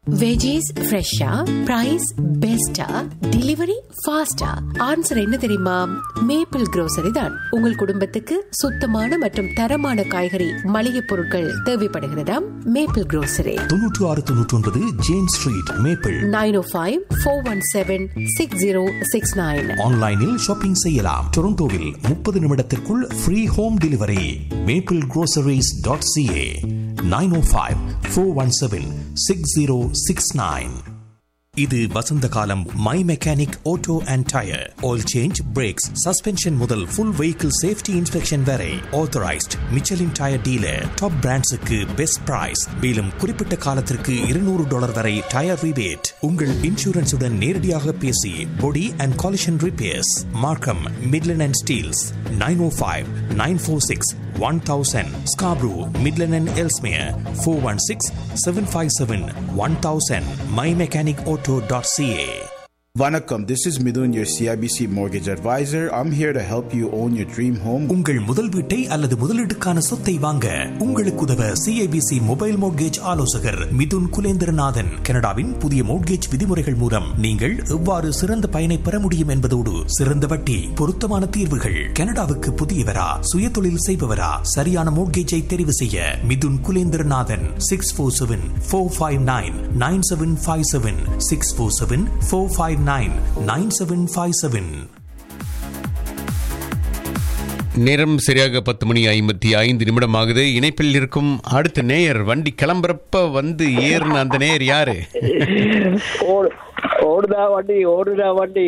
Veggies ஃப்ரெஷ்ஷா price பெஸ்டா delivery ஃபாஸ்டா ஆன்சர் என்ன தெரியுமா மேப்பிள் grocery தான் உங்கள் குடும்பத்துக்கு சுத்தமான மற்றும் தரமான காய்கறி மளிகை பொருட்கள் தேவைப்படுகிறதாம் மேப்பிள் grocery தொன்னூற்று ஆறு தொன்னூற்றி ஒன்பது James street maple nine O five four one seven six zero six nine ஆன்லைனில் ஷாப்பிங் செய்யலாம் டொரண்டோவில் முப்பது நிமிடத்திற்குள் free home delivery maple groceries.ca dot CA nine O five four one seven six zero six nine இது வசந்த காலம் my mechanic auto and tyre oil change brakes suspension முதல் full vehicle safety inspection வரை authorised Michelin tyre dealer top பிராண்ட்ஸுக்கு best price மேலும் குறிப்பிட்ட காலத்திற்கு இருநூறு டாலர் வரை டயர் ரிபேட் உங்கள் இன்சூரன்ஸுடன் நேரடியாக பேசி body and collision repairs Markham Midland and Steeles nine O five nine four six one thousand Scarborough Midland and Ellesmere four one six seven five seven one thousand my mechanic auto dot CA Vanakkam, this is Midun, your CIBC mortgage advisor. I'm here to help you own your dream home. உங்கள் முதல் வீட்டை அல்லது முதலீட்டுக்கான சொத்தை வாங்க உங்களுக்கு உதவ CIBC mobile mortgage ஆலோசகர் மிதுன் குலேந்திரநாதன் கனடாவின் புதிய மோட்கேஜ் விதிமுறைகள் மூலம் நீங்கள் எவ்வாறு சிறந்த பயனை பெற முடியும் என்பதோடு சிறந்த வட்டி பொருத்தமான தீர்வுகள் கனடாவுக்கு புதியவரா சுயதொழில் செய்பவரா சரியான மோட்கேஜை தெரிவு செய்ய Mithun Kulendranathan six four seven four five nine nine seven five seven six four seven four five nine nine seven five seven நேரம் சரியாக பத்து மணி ஐம்பத்தி ஐந்து நிமிடம் ஆகுது இணைப்பில் இருக்கும் அடுத்த நேயர் வண்டி கிளம்புறப்ப வந்து ஏறுன அந்த நேயர் யாரு ஓடு ஓடுதா வண்டி ஓடுதா வண்டி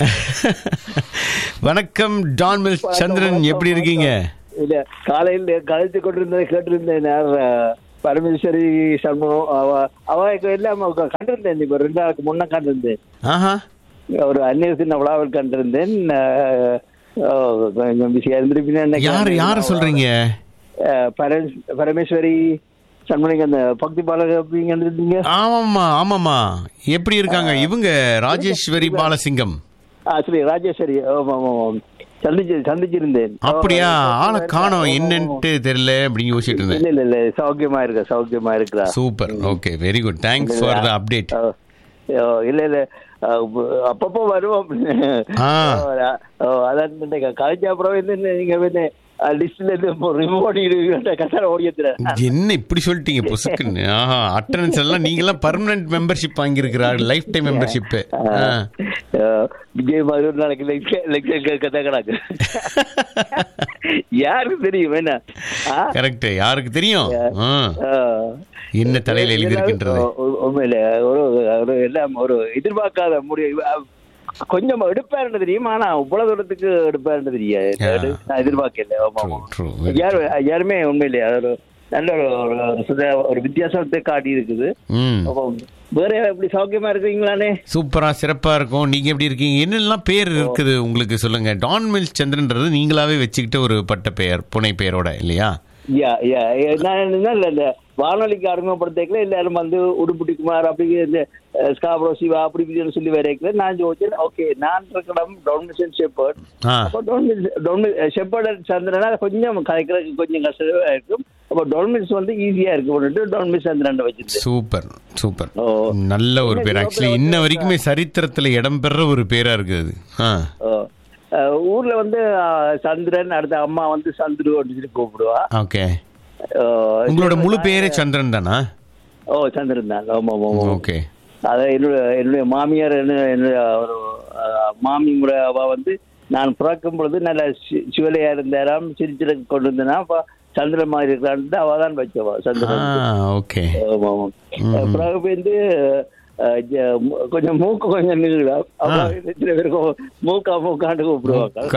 வணக்கம் டான்மில் சந்திரன் எப்படி இருக்கீங்க இல்ல காலையில் கழித்து கொண்டிருந்ததை கேட்டிருந்தேன் நான், அஹ், பரமேஸ்வரி சண்முகம் அவ அவ எல்லாம் கண்டிருந்தேன் இப்ப ரெண்டு நாளுக்கு முன்ன கண்டிருந்தேன் ஆஹா ஒரு அந்நிய சின்ன விழாவில் கண்டிருந்தேன் அஹ், அஹ், கொஞ்சம் பிஸியா இருந்திருப்பீங்க யாரு யாரு சொல்றீங்க பரமேஸ்வரி சண்முகம் அந்த பக்தி பாலக இருந்தீங்க ஆமாம்மா ஆமாம்மா எப்படி இருக்காங்க இவங்க ராஜேஸ்வரி பாலசிங்கம் ஆ சரி ராஜேஸ்வரி ஆமா ஆமா ஆமா. சந்திச்சு சந்திச்சிருந்தேன் அப்படியா ஆளை காணோம் என்னன்ட்டு தெரியல அப்படின்னு யோசிச்சுட்டு இருந்தேன் இல்ல இல்ல இல்ல சௌக்கியமா இருக்க சௌக்கியமா இருக்கிறா super okay very good thanks for the update uh, uh, இல்ல இல்ல அஹ், அப்பப்போ வருவோம் ஆ. அஹ், அதான் இந்த கழிச்ச அப்புறம் வந்து நீங்க வந்து லிஸ்ட்ல இருந்து ரிமோட் கட்டார ஓடியத்துறேன் என்ன இப்படி சொல்லிட்டீங்க பொசுக்குன்னு ஆஹா அட்டண்டன்ஸ் எல்லாம் நீங்க எல்லாம் பர்மனன்ட் மெம்பர்ஷிப் வாங்கியிருக்கிறார் லைஃப் டைம் மெம்பர்ஷிப் விஜய் மாதிரி ஒரு நாளைக்கு லெக்சர் கேட்க கிடக்கு யாருக்கு தெரியும் என்ன ஆ? கரெக்ட் யாருக்கு தெரியும் ஆ. அஹ், என்ன தலையில எழுதி இருக்கின்றது உ- உண்மையில ஒரு ஒரு எல்லாம் ஒரு எதிர்பார்க்காத முடிவு அஹ், கொஞ்சம் எடுப்பாருன்னு தெரியும் ஆனா இவ்வளவு தூரத்துக்கு எடுப்பாருன்னு தெரியாது Yeah. நான் எதிர்பார்க்கல ஆமா, ஆமா. True, true. Very யாரு யாருமே உண்மையிலே அது ஒரு நல்ல ஒரு ஒரு- ஒரு சுத- ஒரு வித்தியாசத்தை காட்டி இருக்குது ம் அப்போ வேற எப்படி சௌக்கியமா இருக்கீங்களானே சூப்பரா சிறப்பா இருக்கும் நீங்க எப்படி இருக்கீங்க என்னெல்லாம் பேர் இருக்குது உங்களுக்கு சொல்லுங்க டான் மில் சந்திரன்றது நீங்களாவே வச்சுக்கிட்ட ஒரு பட்ட பெயர் புனை பெயரோட இல்லையா யா யா யா, நான் என்ன இல்ல இந்த வானொலிக்கு அறிமுகப்படுத்திக்கல எல்லாரும் வந்து உடுப்புட்டி குமார் அப்படி இந்த அஹ், ஸ்காப்ரோ சிவா அப்படி இப்படின்னு சொல்லி வரைக்கல நான் யோசிச்சேன் ஓகே நான் இருக்கிறம் டொமினிஷன் ஷெப்பர்ட் ஆ அப்போ டொமினிஸ் ஷெப்பர்ட் சந்திரனா கொஞ்சம் கலைக்கிறதுக்கு கொஞ்சம் கஷ்டமா இருக்கும் அப்போ டொமினிஸ் வந்து ஈஸியா இருக்கு டொமினிஸ் சந்திரன் வச்சிருந்தேன் சூப்பர் சூப்பர் ஓ. நல்ல ஒரு பேர் ஆக்சுவலி இன்ன வரைக்குமே சரித்திரத்துல இடம்பெற ஒரு பேரா இருக்குது அது ஆ ஓ. அஹ், ஊர்ல வந்து அஹ், சந்திரன் அடுத்த அம்மா வந்து சந்துரு அப்படின்னு சொல்லி கூப்பிடுவா ஓகே அஹ், உங்களோட முழு பேரே சந்திரன் தானா ஓ சந்திரன் தான் ஆமா ஆமா ஆமா ஓகே அத என்னுடைய என்னுடைய மாமியார் என்ன என்னுடைய ஒரு அஹ், மாமி முறை அவ வந்து நான் பிறக்கும் பொழுது நல்ல சி- சிவலையா இருந்தாராம் சிரிச்சிட கொண்டு வந்தனா அப்ப சந்திரன் மாதிரி இருக்கிறான்னு அவ தான் வச்சவா ஆ சந்திரன் ஓகே ஆமா, ஆமா. பிறகு வந்து அஹ், ஜ- மு- கொஞ்சம் மூக்கு கொஞ்சம் நீளம் அப்ப சில பேருக்கு மூக்கா மூக்காண்டு கூப்பிடுவாங்க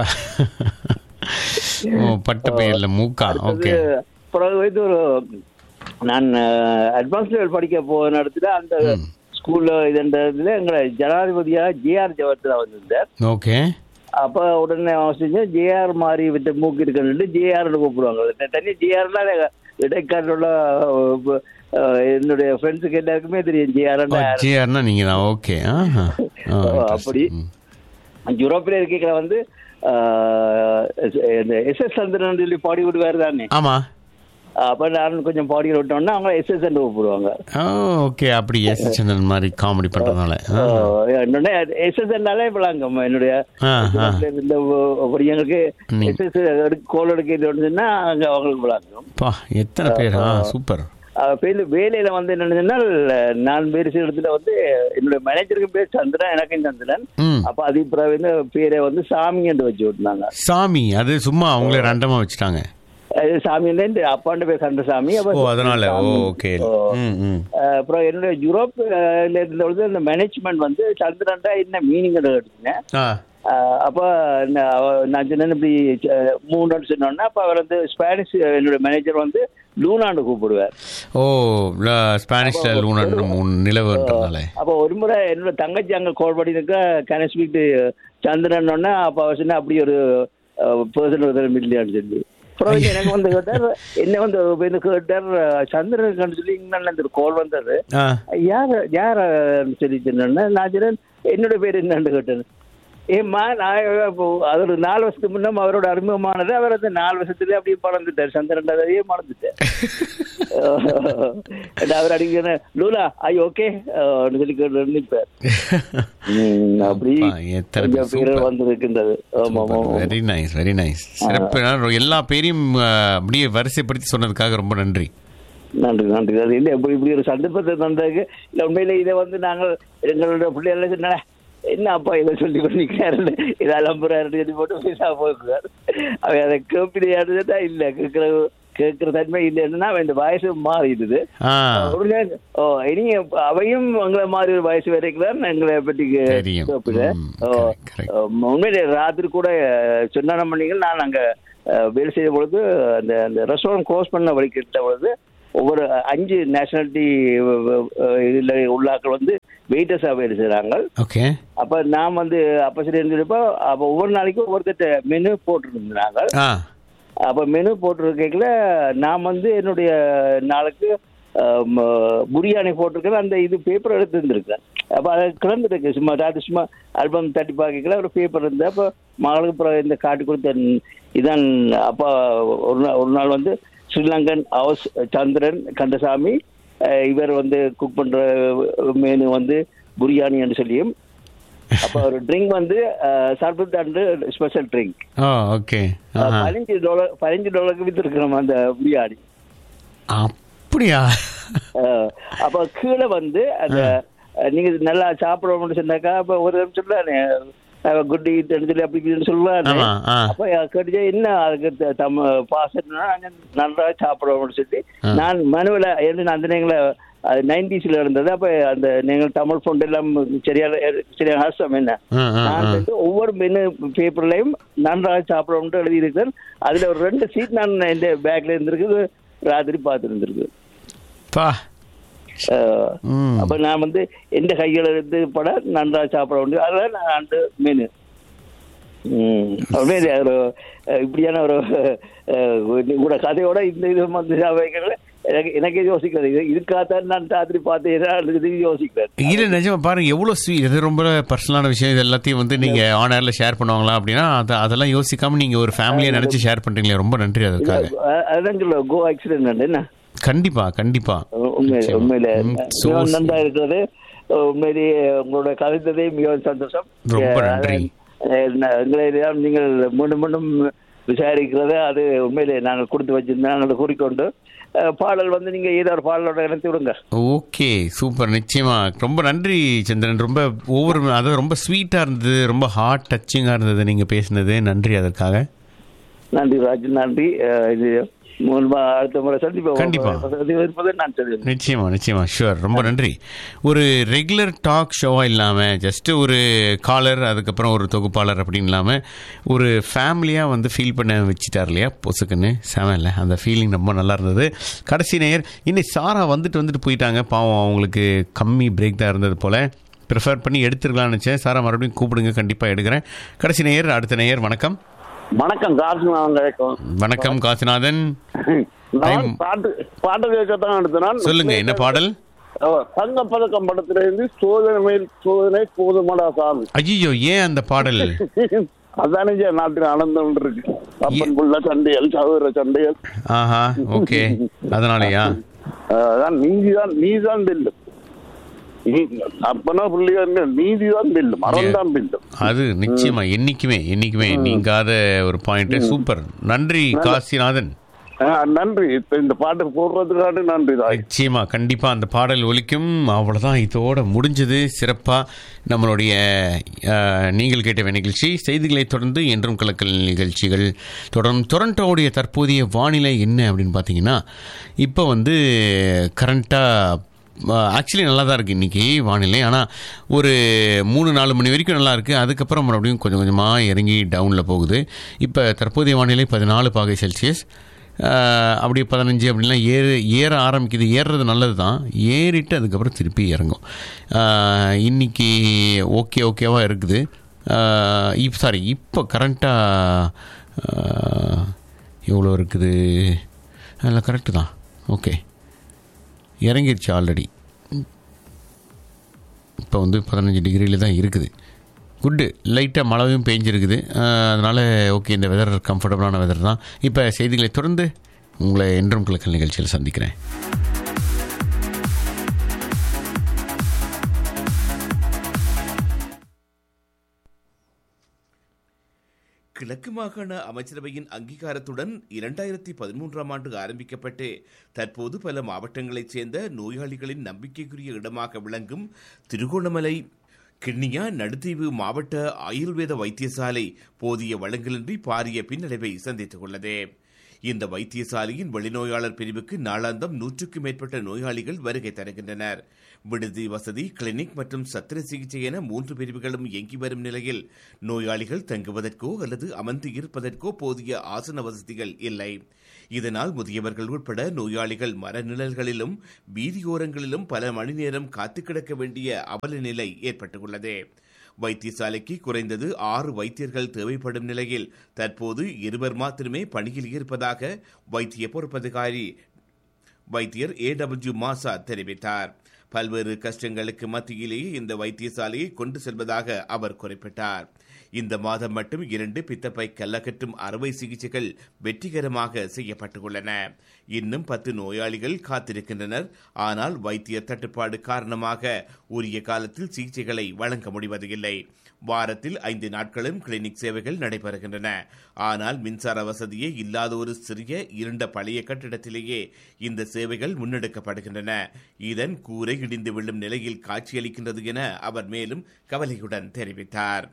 ஓ பட்ட பெயர்ல மூக்கா ஓகே அது பிறகு வந்து ஒரு நான் அட்வான்ஸ் லெவல் படிக்க போன இடத்துல அந்த ஸ்கூல்ல இதுன்றதுல எங்களை ஜனாதிபதியா ஜேஆர் ஜவஹர்லா வந்திருந்தார் ஓகே அப்ப உடனே அவன் செஞ்சேன் ஜேஆர் மாதிரி விட்டு மூக்கு இருக்குன்னு ஜேஆர்னு கூப்பிடுவாங்க தனி ஜேஆர்னா இடைக்காட்டுள்ள அஹ், என்னுடைய ஃப்ரெண்ட்ஸுக்கு எல்லாருக்குமே தெரியும் ஜேஆர் ஜிஆர்னா நீங்க தான் ஓகே ஆஹா ஆ, அப்படி ம். யூரோப்பில் இருக்கைகளை வந்து அஹ், இந்த எஸ் எஸ் சந்திரன் சொல்லி பாடி விடுவார் தானே ஆமா அப்ப நான் கொஞ்சம் பாடியில் விட்டோம்னா அவங்க எஸ்எஸ் கூப்பிடுவாங்க ஓகே அப்படி எஸ் சந்திரன் மாதிரி காமெடி பண்றதுனால ஆ. என்னோட எஸ்எஸ்என்னாலே விளாங்க என்னுடைய ஆ, ஆ. இந்த பொடியங்களுக்கு நீ- எஸ்எஸ் கோல் எடுக்க வந்துச்சுன்னா அங்க அவங்களுக்கு விளாங்கும் பா எத்தனை பேர் ஆ சூப்பர் பேர் வேலையில வந்து என்னன்னா நான் வேறு சில இடத்துல வந்து என்னுடைய மேனேஜருக்கு பேர் சந்திரன் எனக்கும் சந்திரன் ம் அப்ப அது பிறகு வந்து பேரை வந்து சாமி என்று வச்சு விட்டுனாங்க சாமி அது சும்மா அவங்களே ரேண்டமா வச்சுட்டாங்க அது சாமி வந்து அப்பாண்ட பேர் கந்தசாமி அப்ப ஓ அதனால ஓ சாமி. ஓகே ஓ. ம் ம் அஹ் அப்புறம் என்னுடைய யூரோப் அஹ், ல இருந்த பொழுது இந்த மேனேஜ்மெண்ட் வந்து சந்திரன்டா என்ன மீனிங் எடுத்துனேன் ஆ அப்ப நான் அவ- நான் சொன்னேன் இப்படி அஹ், மூணுன்னு சொன்னோன்னா அப்ப அவர் வந்து ஸ்பானிஷ் என்னுடைய மேனேஜர் வந்து லூனான்னு கூப்பிடுவார் ஓ ல- ஸ்பானிஷ்ல லூனன் மூணு நிலவுன்றதுனால அப்ப ஒரு முறை என்னோட தங்கச்சி அங்க கால் பண்ணிருக்க கேன் ஸ்பீக் சந்திரன் அப்ப அவர் சொன்ன அப்படி ஒரு பர்சன் ஒருத்தர் இல்லையான்னு சொல்லி அப்புறம் வந்து எனக்கு வந்து கேட்டார் என்ன வந்து வந்து கேட்டார் சந்திரன் சொல்லி இங்கிலாந்துல இருந்து கால் வந்தது ஆ யார் யார் சொல்லி சொன்னேன்னா நான் சொன்னேன் என்னோட பேர் என்னன்னு கேட்டேன் ஏம்மா நான் இப்போ அது ஒரு நாலு வருஷத்துக்கு முன்னம் அவரோட அறிமுகமானது அவர் அந்த நாலு வருஷத்துல அப்படியே மறந்துட்டார் சந்திரன் அதையே மறந்துட்டேன் அவர் அடிக்கிற லூலா ஐ ஓகே சொல்லி கேட்டு நிற்பார் ம், அப்படி அப்பா, எத்தனை கொஞ்சம் பேர் பேர் வந்திருக்கின்றது ஆமா ஆமா ஆமா. வெரி நைஸ் வெரி நைஸ் சிறப்பு நான் எல்லா பேரையும் ஆ, அப்படியே வரிசைப்படுத்தி சொன்னதுக்காக ரொம்ப நன்றி நன்றி நன்றி அது இல்லை இப்படி இப்படி ஒரு சந்தர்ப்பத்தை தந்ததுக்கு இல்லை உண்மையில இதை வந்து நாங்கள் எங்களோட பிள்ளைகள் சொன்ன என்ன அப்பா இதை சொல்லி பண்ணிக்கிறாரு இதை அலம்புறாரு சொல்லி போட்டு பைசா போக்குறாரு அவன் அதை கேட்பிடையாடுதா இல்லை கேட்கிற கேட்கிற தன்மை இல்லைன்னா அவன் இந்த வயசு மாறிடுது ஆ உடனே ஓ இனி அவையும் உங்களை மாதிரி ஒரு வயசு வரைக்கும் எங்களை பற்றி தெரியும். கேட்புது ம், ஓ correct, correct. உண்மையிலே ராத்திரி கூட சொன்ன மணிகள் நான் அங்க அஹ், வேலை செய்த பொழுது அந்த அந்த ரெஸ்டாரண்ட் க்ளோஸ் பண்ண வழி கிட்ட பொழுது ஒவ்வொரு அஞ்சு நேஷனாலிட்டி இதில் உள்ளாக்கள் வந்து வெயிட்டர்ஸாக வேலை செய்கிறாங்க ஓகே அப்போ நான் வந்து அப்போ சரி இருந்தப்போ அப்போ ஒவ்வொரு நாளைக்கும் ஒவ்வொருத்தட்ட மெனு போட்டுருந்தாங்க ஆ அப்போ மெனு போட்டிருக்கல நான் வந்து என்னுடைய நாளுக்கு அஹ், ம- பிரியாணி போட்டிருக்கேன் அந்த இது பேப்பர் எடுத்து இருந்திருக்கேன் அப்போ அதை கிளம்பிருக்கு சும்மா ராத்திரி சும்மா ஆல்பம் தட்டி பார்க்கல ஒரு பேப்பர் இருந்தது அப்போ மகளுக்கு அப்புறம் இந்த காட்டி கொடுத்த இதான் அப்பா ஒரு நாள் ஒரு நாள் வந்து ஸ்ரீலங்கன் ஹவுஸ் சந்திரன் கந்தசாமி அஹ், இவர் வந்து குக் பண்ற மேனு வந்து பிரியாணி என்று சொல்லியும் அப்போ ஒரு ட்ரிங்க் வந்து சர்பத் அண்டு ஸ்பெஷல் ட்ரிங்க் ஓ ஓகே ஆஹா பதினஞ்சு டாலர் பதினஞ்சு டாலருக்கு வித்துருக்கிறோம் அந்த பிரியாணி அப்படியா அஹ், அப்ப கீழே வந்து அந்த அஹ், நீங்க நல்லா சாப்பிடணும்னு சொன்னாக்கா அப்ப ஒரு நிமிஷம் குட் ஈட்னு சொல்லி அப்படி இப்படின்னு சொல்லுவாரு ஆமா ஆ அப்ப கேட்டுச்சு என்ன அதுக்கு த- தம்ம பாசன்னா நல்லா சாப்பிடணும்னு சொல்லி ஆ. நான் மனுவில் என்ன அந்த நேரங்கள அது நைன்டிஸ்ல இருந்தது அப்ப அந்த நீங்கள் தமிழ் ஃபோன் எல்லாம் சரியான சரியான ஹாசம் என்ன ஆ, ஆ, நான் ஆ. வந்து ஒவ்வொரு மெனு பேப்பர்லயும் நன்றாக சாப்பிடணும்னு எழுதியிருக்கேன் அதுல ஒரு ரெண்டு சீட் நான் இந்த பேக்ல இருந்திருக்கு ராத்திரி பார்த்து இருந்திருக்கு பா அஹ், ம். அப்ப நான் வந்து எந்த கையில இருந்து பட நன்றாக சாப்பிட முடியும் அதான் நான் அந்த மெனு ம் உண்மையிலே ஒரு அஹ், இப்படியான ஒரு அஹ், உங்களோட கதையோட இந்த இது வந்து வைக்கல எனக்கு எனக்கே யோசிக்கிறது இது இதுக்காகத்தான் நான் ராத்திரி பார்த்தேன் யோசிக்கிறேன் இல்ல நிஜமா பாருங்க எவ்வளவு ஸ்வீட் இது ரொம்ப பர்சனலான விஷயம் இது எல்லாத்தையும் வந்து நீங்க ஆன் ஏர்ல ஷேர் பண்ணுவாங்களா அப்படின்னா அத- அதெல்லாம் யோசிக்காம நீங்க ஒரு ஃபேமிலியை நினைச்சு ஷேர் பண்றீங்களே ரொம்ப நன்றி அதற்காக அஹ், அதான் சொல்ல கோ ஆக்சிடென்ட் என்ன கண்டிப்பா கண்டிப்பா உண்மையில நிச்சயமா. உண்மையில ம், so மிகவும் sweet. நன்றா இருக்கிறது உண்மையிலேயே உங்களோட கலைத்ததே மிகவும் சந்தோஷம் ரொம்ப அஹ், நன்றி. அஹ், ந- எங்களை எல்லாம் நீங்கள் மீண்டும் மீண்டும் விசாரிக்கிறது அது உண்மையிலே நாங்கள் கொடுத்து வச்சிருந்தோம் நாங்கள் கூறிக்கொண்டு அஹ், பாடல் வந்து நீங்க ஏதோ ஒரு பாடலோட இணைத்து விடுங்க ஓகே சூப்பர் நிச்சயமா ரொம்ப நன்றி சந்திரன் ரொம்ப ஒவ்வொரு அதாவது ரொம்ப ஸ்வீட்டா இருந்தது ரொம்ப ஹார்ட் டச்சிங்கா இருந்தது நீங்க பேசினது நன்றி அதற்காக நன்றி ராஜ் நன்றி அஹ், இது மூலமா அடுத்த முறை சந்திப்போம் கண்டிப்பா. இருப்பதை நான் சொல்லுவேன் நிச்சயமா நிச்சயமா ஷுவர் ரொம்ப நன்றி ஒரு ரெகுலர் டாக் ஷோவா இல்லாம ஜஸ்ட் ஒரு காலர் அதுக்கப்புறம் ஒரு தொகுப்பாளர் அப்படின்னு இல்லாம ஒரு ஃபேமிலியா வந்து ஃபீல் பண்ண வச்சுட்டார் இல்லையா பொசுக்குன்னு செம இல்லை அந்த ஃபீலிங் ரொம்ப நல்லா இருந்தது கடைசி நேயர் இன்னைக்கு சாரா வந்துட்டு வந்துட்டு போயிட்டாங்க பாவம் அவங்களுக்கு கம்மி பிரேக் தான் இருந்தது போல ப்ரிஃபர் பண்ணி எடுத்துருக்கலாம்னு நினச்சேன் சாரா மறுபடியும் கூப்பிடுங்க கண்டிப்பாக எடுக்கிறேன் கடைசி நேயர் அடுத்த நேயர் வணக்கம் வணக்கம் காசுமாவன் கிடைக்கும் வணக்கம் காசிநாதன் நான் Time. பாட்டு பாட்டு கேட்கத்தான் எடுத்தேன் சொல்லுங்க என்ன பாடல் தங்க பதக்கம் படத்துல இருந்து சோதனை மேல் சோதனை போதுமடா சாமி ஐயோ ஏன் அந்த பாடல் அதானே ஜி நாட்டில் ஆனந்தம் இருக்கு அப்பன் புள்ள சண்டைகள் சகோதர சண்டைகள் ஆஹா ஓகே அதனாலயா அஹ் அதான் நீதிதான் நீதிதான் வெல்லும் நீ- அப்பனா பிள்ளைங்க நீதிதான் வெல்லும் அறம்தான் வெல்லும் அது நிச்சயமா என்னைக்குமே என்னைக்குமே நீங்காத ஒரு பாயிண்ட் சூப்பர் நன்றி காசிநாதன் அஹ் நன்றி இப்ப இந்த பாட்டு போடுறதுக்காக நன்றி தான் நிச்சயமா கண்டிப்பா அந்த பாடல் ஒலிக்கும் அவ்வளவுதான் இதோட முடிஞ்சது சிறப்பா நம்மளுடைய அஹ், நீங்கள் கேட்ட நிகழ்ச்சி செய்திகளை தொடர்ந்து என்றும் கலக்கல் நிகழ்ச்சிகள் தொடரும் டொரண்டோவுடைய தற்போதைய வானிலை என்ன அப்படின்னு பார்த்தீங்கன்னா இப்போ வந்து கரண்ட்டாக ஆக்சுவலி நல்லா தான் இருக்குது இன்றைக்கி வானிலை ஆனால் ஒரு மூணு நாலு மணி வரைக்கும் நல்லா இருக்குது அதுக்கப்புறம் மறுபடியும் கொஞ்சம் கொஞ்சமாக இறங்கி டவுனில் போகுது இப்போ தற்போதைய வானிலை பதினாலு பாகை செல்சியஸ் ஆஹ் அப்படியே பதினஞ்சு அப்படின்லாம் ஏறு ஏற ஆரம்பிக்குது ஏறுறது நல்லது தான் ஏறிட்டு அதுக்கப்புறம் திருப்பி இறங்கும் ஆஹ் இன்னைக்கு ஓகே ஓகேவாக இருக்குது இப்போ சாரி இப்போ கரண்ட்டாக எவ்வளோ இருக்குது அதில் கரெக்டு தான் ஓகே இறங்கிருச்சு ஆல்ரெடி இப்போ வந்து பதினஞ்சு டிகிரியில் தான் இருக்குது குட்டு லைட்டாக மழையும் பெஞ்சிருக்குது அதனால் ஓகே இந்த வெதர் கம்ஃபர்டபுளான வெதர் தான் இப்போ செய்திகளை தொடர்ந்து உங்களை என்றும் கிழக்கல் நிகழ்ச்சியில் சந்திக்கிறேன் கிழக்கு மாகாண அமைச்சரவையின் அங்கீகாரத்துடன் இரண்டாயிரத்தி பதிமூன்றாம் ஆண்டு ஆரம்பிக்கப்பட்டு தற்போது பல மாவட்டங்களைச் சேர்ந்த நோயாளிகளின் நம்பிக்கைக்குரிய இடமாக விளங்கும் திருகோணமலை கிண்ணியா நடுத்தீவு மாவட்ட ஆயுர்வேத வைத்தியசாலை போதிய வளங்களின்றி பாரிய பின்னடைவை சந்தித்துள்ளது இந்த வைத்தியசாலையின் வெளிநோயாளர் பிரிவுக்கு நாளாந்தம் நூற்றுக்கும் மேற்பட்ட நோயாளிகள் வருகை தருகின்றனர் விடுதி வசதி கிளினிக் மற்றும் சத்திர சிகிச்சை என மூன்று பிரிவுகளும் இயங்கி வரும் நிலையில் நோயாளிகள் தங்குவதற்கோ அல்லது அமர்ந்து இருப்பதற்கோ போதிய ஆசன வசதிகள் இல்லை இதனால் முதியவர்கள் உட்பட நோயாளிகள் மரநிழல்களிலும் வீதியோரங்களிலும் பல மணி நேரம் காத்து கிடக்க வேண்டிய அவல நிலை ஏற்பட்டுள்ளது வைத்தியசாலைக்கு குறைந்தது ஆறு வைத்தியர்கள் தேவைப்படும் நிலையில் தற்போது இருவர் மாத்திரமே பணியில் இருப்பதாக வைத்திய பொறுப்பதிகாரி வைத்தியர் ஏ டபிள்யூ மாசா தெரிவித்தார் பல்வேறு கஷ்டங்களுக்கு மத்தியிலேயே இந்த வைத்தியசாலையை கொண்டு செல்வதாக அவர் குறிப்பிட்டார் இந்த மாதம் மட்டும் இரண்டு பித்தப்பை கல்லகற்றும் அறுவை சிகிச்சைகள் வெற்றிகரமாக செய்யப்பட்டுள்ளன இன்னும் பத்து நோயாளிகள் காத்திருக்கின்றனர் ஆனால் வைத்தியர் தட்டுப்பாடு காரணமாக உரிய காலத்தில் சிகிச்சைகளை வழங்க முடிவதில்லை வாரத்தில் ஐந்து நாட்களும் கிளினிக் சேவைகள் நடைபெறுகின்றன ஆனால் மின்சார வசதியே இல்லாத ஒரு சிறிய இருண்ட பழைய கட்டிடத்திலேயே இந்த சேவைகள் முன்னெடுக்கப்படுகின்றன இதன் கூரை இடிந்து விழும் நிலையில் காட்சியளிக்கின்றது என அவர் மேலும் கவலையுடன் தெரிவித்தார்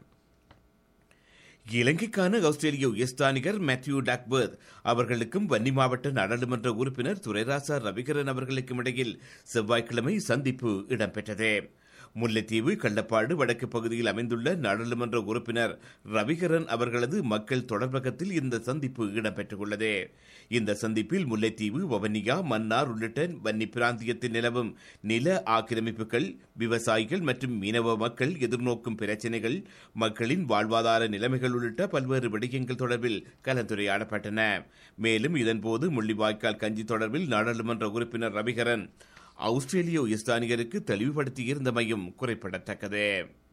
இலங்கைக்கான ஆஸ்திரேலிய உயர்ஸ்தானிகர் மேத்யூ டாக்பர்த் அவர்களுக்கும் வன்னி மாவட்ட நாடாளுமன்ற உறுப்பினர் துரைராசா ரவிகரன் அவர்களுக்கும் இடையில் செவ்வாய்க்கிழமை சந்திப்பு இடம்பெற்றது முல்லைத்தீவு கள்ளப்பாடு வடக்கு பகுதியில் அமைந்துள்ள நாடாளுமன்ற உறுப்பினர் ரவிகரன் அவர்களது மக்கள் தொடர்பகத்தில் இந்த சந்திப்பு இடம்பெற்றுள்ளது இந்த சந்திப்பில் முல்லைத்தீவு வவனியா மன்னார் உள்ளிட்ட வன்னி பிராந்தியத்தில் நிலவும் நில ஆக்கிரமிப்புகள் விவசாயிகள் மற்றும் மீனவ மக்கள் எதிர்நோக்கும் பிரச்சினைகள் மக்களின் வாழ்வாதார நிலைமைகள் உள்ளிட்ட பல்வேறு விடயங்கள் தொடர்பில் கலந்துரையாடப்பட்டன மேலும் இதன்போது முள்ளிவாய்க்கால் கஞ்சி தொடர்பில் நாடாளுமன்ற உறுப்பினர் ரவிகரன் ஆஸ்திரேலிய உயர்ஸ்தானிகருக்கு தெளிவுபடுத்தியிருந்தமையும் குறிப்பிடத்தக்கது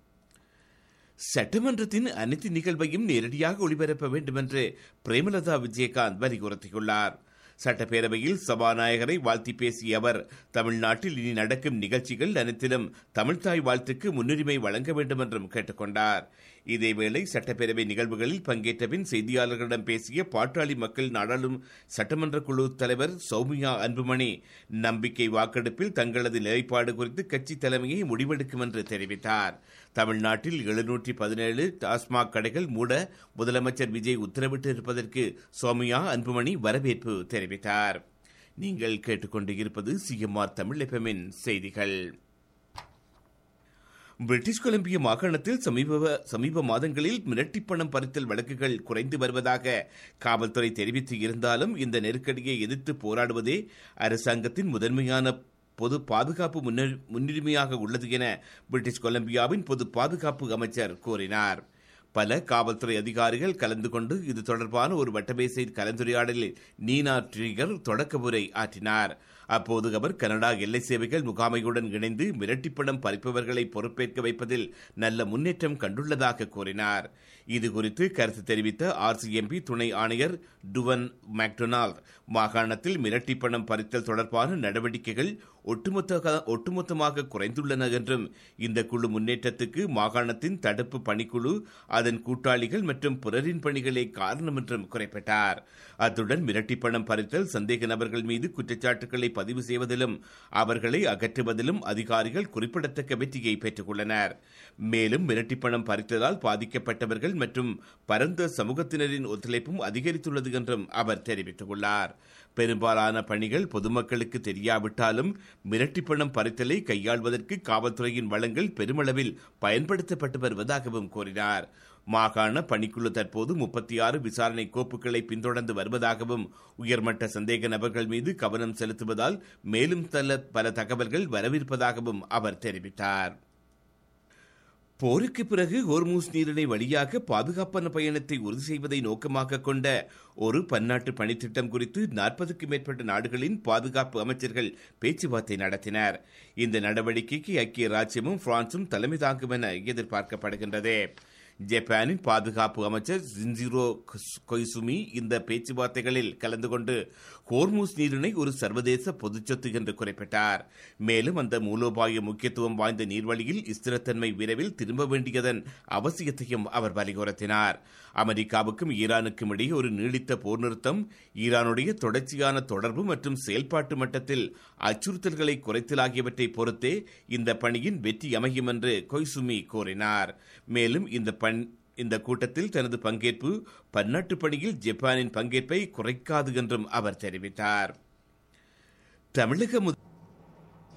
சட்டமன்றத்தின் அனைத்து நிகழ்வையும் நேரடியாக ஒளிபரப்ப வேண்டும் என்று பிரேமலதா விஜயகாந்த் வலியுறுத்தியுள்ளார் சட்டப்பேரவையில் சபாநாயகரை வாழ்த்தி பேசிய அவர் தமிழ்நாட்டில் இனி நடக்கும் நிகழ்ச்சிகள் அனைத்திலும் தமிழ்தாய் வாழ்த்துக்கு முன்னுரிமை வழங்க வேண்டும் என்றும் கேட்டுக்கொண்டார் இதேவேளை சட்டப்பேரவை நிகழ்வுகளில் பங்கேற்ற பின் செய்தியாளர்களிடம் பேசிய பாட்டாளி மக்கள் நாடாளும் சட்டமன்ற குழு தலைவர் சௌமியா அன்புமணி நம்பிக்கை வாக்கெடுப்பில் தங்களது நிலைப்பாடு குறித்து கட்சி தலைமையை முடிவெடுக்கும் என்று தெரிவித்தார் தமிழ்நாட்டில் எழுநூற்றி பதினேழு டாஸ்மாக் கடைகள் மூட முதலமைச்சர் விஜய் உத்தரவிட்டு இருப்பதற்கு சௌமியா அன்புமணி வரவேற்பு தெரிவித்தார் நீங்கள் கேட்டுக்கொண்டு இருப்பது சிஎம்ஆர் தமிழ் எஃப்எம்மின் செய்திகள் பிரிட்டிஷ் கொலம்பிய மாகாணத்தில் சமீப சமீப மாதங்களில் மிரட்டி பணம் பறித்தல் வழக்குகள் குறைந்து வருவதாக காவல்துறை தெரிவித்து இருந்தாலும் இந்த நெருக்கடியை எதிர்த்து போராடுவதே அரசாங்கத்தின் முதன்மையான பொது பாதுகாப்பு முன்னுரிமையாக உள்ளது என பிரிட்டிஷ் கொலம்பியாவின் பொது பாதுகாப்பு அமைச்சர் கூறினார் பல காவல்துறை அதிகாரிகள் கலந்து கொண்டு இது தொடர்பான ஒரு வட்டமேசை கலந்துரையாடலில் நீனா ட்ரிகர் தொடக்க உரை ஆற்றினார் அப்போது அவர் கனடா எல்லை சேவைகள் முகாமையுடன் இணைந்து மிரட்டிப்பணம் பறிப்பவர்களை பொறுப்பேற்க வைப்பதில் நல்ல முன்னேற்றம் கண்டுள்ளதாக கூறினார் இதுகுறித்து கருத்து தெரிவித்த ஆர்சிஎம்பி துணை ஆணையர் டுவன் மேக்டொனால்ட் மாகாணத்தில் மிரட்டிப்பணம் பறித்தல் தொடர்பான நடவடிக்கைகள் ஒட்டுமொத்த ஒட்டுமொத்தமாக குறைந்துள்ளன என்றும் இந்த குழு முன்னேற்றத்துக்கு மாகாணத்தின் தடுப்பு பணிக்குழு அதன் கூட்டாளிகள் மற்றும் பிறரின் பணிகளே காரணம் என்றும் குறிப்பிட்டார் அத்துடன் மிரட்டிப்பணம் பறித்தல் சந்தேக நபர்கள் மீது குற்றச்சாட்டுகளை பதிவு செய்வதிலும் அவர்களை அகற்றுவதிலும் அதிகாரிகள் குறிப்பிடத்தக்க வெற்றியை பெற்றுள்ளனர் மேலும் மிரட்டிப்பணம் பறித்ததால் பாதிக்கப்பட்டவர்கள் மற்றும் பரந்த சமூகத்தினரின் ஒத்துழைப்பும் அதிகரித்துள்ளது என்றும் அவர் தெரிவித்துள்ளார் பெரும்பாலான பணிகள் பொதுமக்களுக்கு தெரியாவிட்டாலும் மிரட்டிப்பணம் பறித்தலை கையாள்வதற்கு காவல்துறையின் வளங்கள் பெருமளவில் பயன்படுத்தப்பட்டு வருவதாகவும் கூறினார் மாகாண பணிக்குழு தற்போது முப்பத்தி ஆறு விசாரணை கோப்புகளை பின்தொடர்ந்து வருவதாகவும் உயர்மட்ட சந்தேக நபர்கள் மீது கவனம் செலுத்துவதால் மேலும் பல தகவல்கள் வரவிருப்பதாகவும் அவர் தெரிவித்தார் போருக்கு பிறகு ஹோர்மூஸ் நீரிணை வழியாக பாதுகாப்பான பயணத்தை உறுதி செய்வதை நோக்கமாக கொண்ட ஒரு பன்னாட்டு பணித்திட்டம் குறித்து நாற்பதுக்கும் மேற்பட்ட நாடுகளின் பாதுகாப்பு அமைச்சர்கள் பேச்சுவார்த்தை நடத்தினர் இந்த நடவடிக்கைக்கு ஐக்கிய ராஜ்யமும் பிரான்சும் தலைமை தாங்கும் என எதிர்பார்க்கப்படுகின்றது ஜப்பானின் பாதுகாப்பு அமைச்சர் ஜின்ஜிரோ கொய்சுமி இந்த பேச்சுவார்த்தைகளில் கலந்து கொண்டு ஹோர்மூஸ் நீரிணை ஒரு சர்வதேச பொதுச்சொத்து என்று குறிப்பிட்டார் மேலும் அந்த மூலோபாய முக்கியத்துவம் வாய்ந்த நீர்வழியில் ஸ்திரத்தன்மை விரைவில் திரும்ப வேண்டியதன் அவசியத்தையும் அவர் வலியுறுத்தினார் அமெரிக்காவுக்கும் ஈரானுக்கும் இடையே ஒரு நீடித்த போர் நிறுத்தம் ஈரானுடைய தொடர்ச்சியான தொடர்பு மற்றும் செயல்பாட்டு மட்டத்தில் அச்சுறுத்தல்களை குறைத்தல் ஆகியவற்றை பொறுத்தே இந்த பணியின் வெற்றி அமையும் என்று கொய்சுமி கூறினார் மேலும் இந்த பண் இந்த கூட்டத்தில் தனது பங்கேற்பு பன்னாட்டு பணியில் ஜப்பானின் பங்கேற்பை குறைக்காது என்றும் அவர் தெரிவித்தார் தமிழக